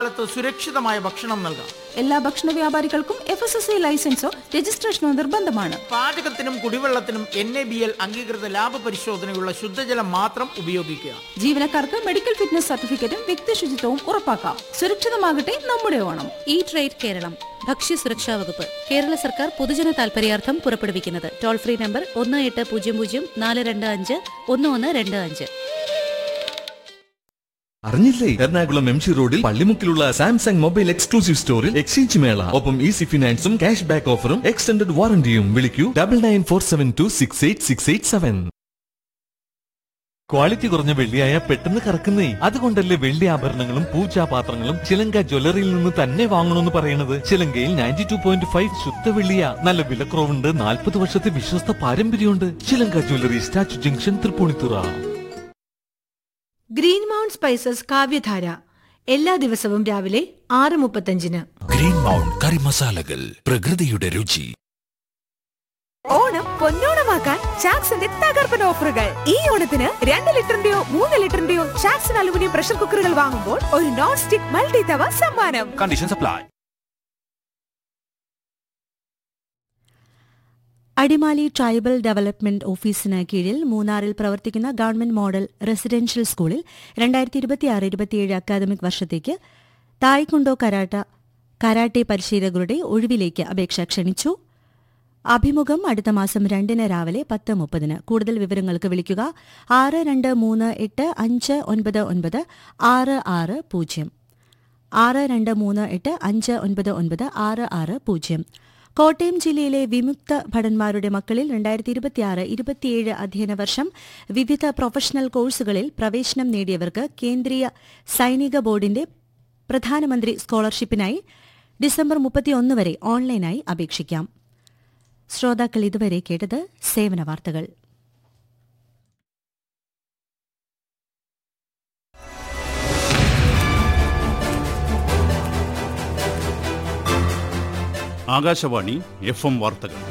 കാലത്ത് സുരക്ഷിതമായ ഭക്ഷണം നൽകാം എല്ലാ ഭക്ഷണ വ്യാപാരികൾക്കും എഫ് എസ് എസ് ഐ ലൈസൻസോ രജിസ്ട്രേഷനോ നിർബന്ധമാണ് പാചകത്തിനും കുടിവെള്ളത്തിനും എൻ എ ബി എൽ അംഗീകൃത ലാഭ പരിശോധനയുള്ള ശുദ്ധജലം മാത്രം ഉപയോഗിക്കുക ജീവനക്കാർക്ക് മെഡിക്കൽ ഫിറ്റ്നസ് സർട്ടിഫിക്കറ്റും വ്യക്തി ശുചിത്വവും ഉറപ്പാക്കാം സുരക്ഷിതമാകട്ടെ നമ്മുടെ ഓണം ഈ ട്രേഡ് കേരളം ഭക്ഷ്യസുരക്ഷാ വകുപ്പ് കേരള സർക്കാർ പൊതുജന താൽപര്യാർത്ഥം പുറപ്പെടുവിക്കുന്നത് ടോൾ ഫ്രീ നമ്പർ ഒന്ന് എട്ട് പൂജ്യം പൂജ്യം നാല് രണ്ട് അഞ്ച് ഒന്ന് ഒന്ന് രണ്ട് അഞ്ച് അറിഞ്ഞില്ലേ എറണാകുളം എം ജി റോഡിൽ പള്ളിമുക്കിലുള്ള സാംസങ് മൊബൈൽ എക്സ്ക്ലൂസീവ് സ്റ്റോറിൽ എക്സ്ചേഞ്ച് മേള ഒപ്പം ഈസി ഫിനാൻസും ക്യാഷ് ബാക്ക് ഓഫറും എക്സ്റ്റൻഡഡ് വാറന്റിയും വിളിക്കൂ double nine four seven two six eight six eight seven quality കുറഞ്ഞ വെള്ളിയായ പെട്ടെന്ന് കറക്കുന്നേ അതുകൊണ്ടല്ലേ വെള്ളി ആഭരണങ്ങളും പൂജാപാത്രങ്ങളും ചിലങ്ക ജ്വല്ലറിയിൽ നിന്ന് തന്നെ വാങ്ങണമെന്ന് പറയുന്നത് ചിലങ്കയിൽ നയൻറ്റി ടു പോയിന്റ് ഫൈവ് ശുദ്ധ വെള്ളിയ നല്ല വിലക്കുറവുണ്ട് നാൽപ്പത് വർഷത്തെ വിശ്വസ്ത പാരമ്പര്യമുണ്ട് Chilanka jewellery statue junction Tripunithura green mount spices Kavyadhara എല്ലാ ദിവസവും രാവിലെ ആറ് മുപ്പത്തഞ്ചിന് ഗ്രീൻ മൗണ്ട് കറി മസാലകൾ പ്രകൃതിയുടെ രുചി ഓണം പൊന്നോണമാക്കാൻ ചാക്സിന്റെ തകർപ്പൻ ഓഫറുകൾ ഈ ഓണത്തിന് രണ്ട് ലിറ്ററിന്റെയോ മൂന്ന് ലിറ്ററിന്റെയോ ചാക്സൺ അലുമിനിയം പ്രഷർ കുക്കറുകൾ വാങ്ങുമ്പോൾ ഒരു നോൺ സ്റ്റിക് മൾട്ടി തവ സമ്മാനം condition supply Adimali tribal development ഓഫീസിന് കീഴിൽ മൂന്നാറിൽ പ്രവർത്തിക്കുന്ന ഗവൺമെന്റ് മോഡൽ റെസിഡൻഷ്യൽ സ്കൂളിൽ രണ്ടായിരത്തി ഇരുപത്തിയാറ് ഇരുപത്തിയേഴ് അക്കാദമിക് വർഷത്തേക്ക് തായ്ക്കുണ്ടോ കരാട്ട കരാട്ടെ പരിശീലകരുടെ ഒഴിവിലേക്ക് അപേക്ഷ ക്ഷണിച്ചു അഭിമുഖം അടുത്ത മാസം രണ്ടിന് രാവിലെ പത്ത് മുപ്പതിന് കൂടുതൽ വിവരങ്ങൾക്ക് വിളിക്കുക ആറ് രണ്ട് മൂന്ന് എട്ട് അഞ്ച് ഒൻപത് ഒൻപത് ആറ് ആറ് പൂജ്യം ആറ് രണ്ട് മൂന്ന് എട്ട് അഞ്ച് ഒൻപത് ഒൻപത് ആറ് ആറ് പൂജ്യം കോട്ടയം ജില്ലയിലെ വിമുക്ത ഭടന്മാരുടെ മക്കളിൽ രണ്ടായിരത്തി ഇരുപത്തിയാറ് ഇരുപത്തിയേഴ് അധ്യയന വർഷം വിവിധ പ്രൊഫഷണൽ കോഴ്സുകളിൽ പ്രവേശനം നേടിയവർക്ക് കേന്ദ്രീയ സൈനിക ബോർഡിന്റെ പ്രധാനമന്ത്രി സ്കോളർഷിപ്പിനായി ഡിസംബർ മുപ്പത്തിയൊന്ന് വരെ ഓൺലൈനായി അപേക്ഷിക്കാം ശ്രോതാക്കൾ ഇതുവരെ കേട്ടത് സേവന വാർത്തകൾ ആകാശവാണി എഫ് എം വാർത്തകൾ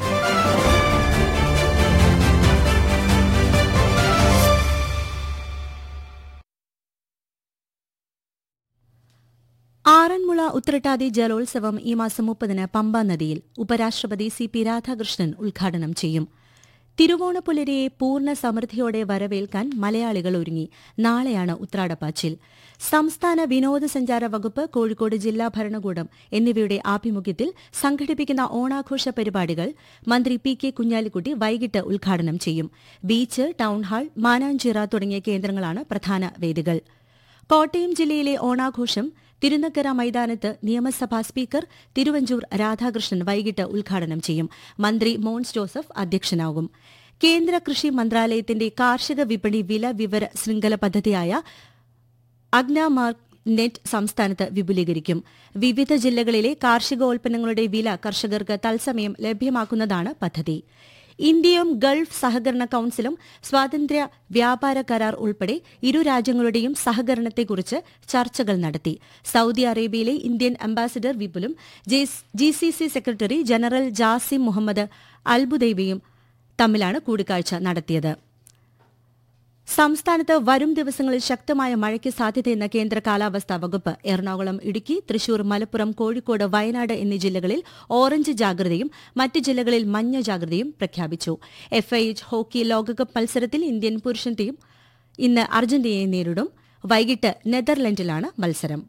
ആറന്മുള ഉത്രട്ടാതി ജലോത്സവം ഈ മാസം മുപ്പതിന് പമ്പ നദിയിൽ ഉപരാഷ്ട്രപതി സി പി രാധാകൃഷ്ണൻ ഉദ്ഘാടനം ചെയ്യും തിരുവോണപ്പുലരിയെ പൂർണ്ണ സമൃദ്ധിയോടെ വരവേൽക്കാൻ മലയാളികൾ ഒരുങ്ങി നാളെയാണ് ഉത്രാടപ്പാച്ചിൽ സംസ്ഥാന വിനോദസഞ്ചാര വകുപ്പ് കോഴിക്കോട് ജില്ലാ ഭരണകൂടം എന്നിവയുടെ ആഭിമുഖ്യത്തിൽ സംഘടിപ്പിക്കുന്ന ഓണാഘോഷ പരിപാടികൾ മന്ത്രി പി കെ കുഞ്ഞാലിക്കുട്ടി വൈകിട്ട് ഉദ്ഘാടനം ചെയ്യും ബീച്ച് ടൌൺഹാൾ മാനാഞ്ചിറ തുടങ്ങിയ കേന്ദ്രങ്ങളാണ് പ്രധാന വേദികൾ കോട്ടയം ജില്ലയിലെ ഓണാഘോഷം തിരുനക്കര മൈതാനത്ത് നിയമസഭാ സ്പീക്കർ തിരുവഞ്ചൂർ രാധാകൃഷ്ണൻ വൈകിട്ട് ഉദ്ഘാടനം ചെയ്യും മന്ത്രി മോൻസ് ജോസഫ് അധ്യക്ഷനാകും കേന്ദ്ര കൃഷി മന്ത്രാലയത്തിന്റെ കാർഷിക വിപണി വില വിവര ശൃംഖല പദ്ധതിയായ അഗ്നാമാർക്ക് നെറ്റ് സംസ്ഥാനത്ത് വിപുലീകരിക്കും വിവിധ ജില്ലകളിലെ കാർഷികോൽപ്പന്നങ്ങളുടെ വില കർഷകർക്ക് തത്സമയം ലഭ്യമാക്കുന്നതാണ് പദ്ധതി ഇന്ത്യയും ഗൾഫ് സഹകരണ കൌൺസിലും സ്വാതന്ത്ര്യ വ്യാപാര കരാർ ഉൾപ്പെടെ ഇരു രാജ്യങ്ങളുടെയും സഹകരണത്തെക്കുറിച്ച് ചർച്ചകൾ നടത്തി സൌദി അറേബ്യയിലെ ഇന്ത്യൻ അംബാസിഡർ വിപുലും G C C secretary general Jasim Muhammad അൽബുദൈബിയും തമ്മിലാണ് കൂടിക്കാഴ്ച നടത്തിയത് സംസ്ഥാനത്ത് വരും ദിവസങ്ങളിൽ ശക്തമായ മഴയ്ക്ക് സാധ്യതയെന്ന കേന്ദ്ര കാലാവസ്ഥാ വകുപ്പ് എറണാകുളം ഇടുക്കി തൃശൂർ മലപ്പുറം കോഴിക്കോട് വയനാട് എന്നീ ജില്ലകളിൽ ഓറഞ്ച് ജാഗ്രതയും മറ്റ് ജില്ലകളിൽ മഞ്ഞ ജാഗ്രതയും പ്രഖ്യാപിച്ചു എഫ്ഐഎച്ച് ഹോക്കി ലോകകപ്പ് മത്സരത്തിൽ ഇന്ത്യൻ പുരുഷൻ ടീം ഇന്ന് അർജന്റീനയെ നേരിടും വൈകിട്ട് നെതർലൻഡിലാണ് മത്സരം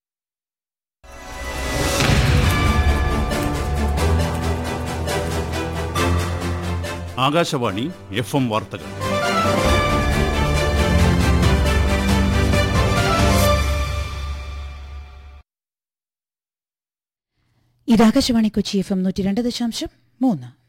ആകാശവാണി എഫ് എം വാർത്തകൾ ഇത് ആകാശവാണി കൊച്ചി എഫ് എം നൂറ്റി രണ്ട് ദശാംശം മൂന്ന്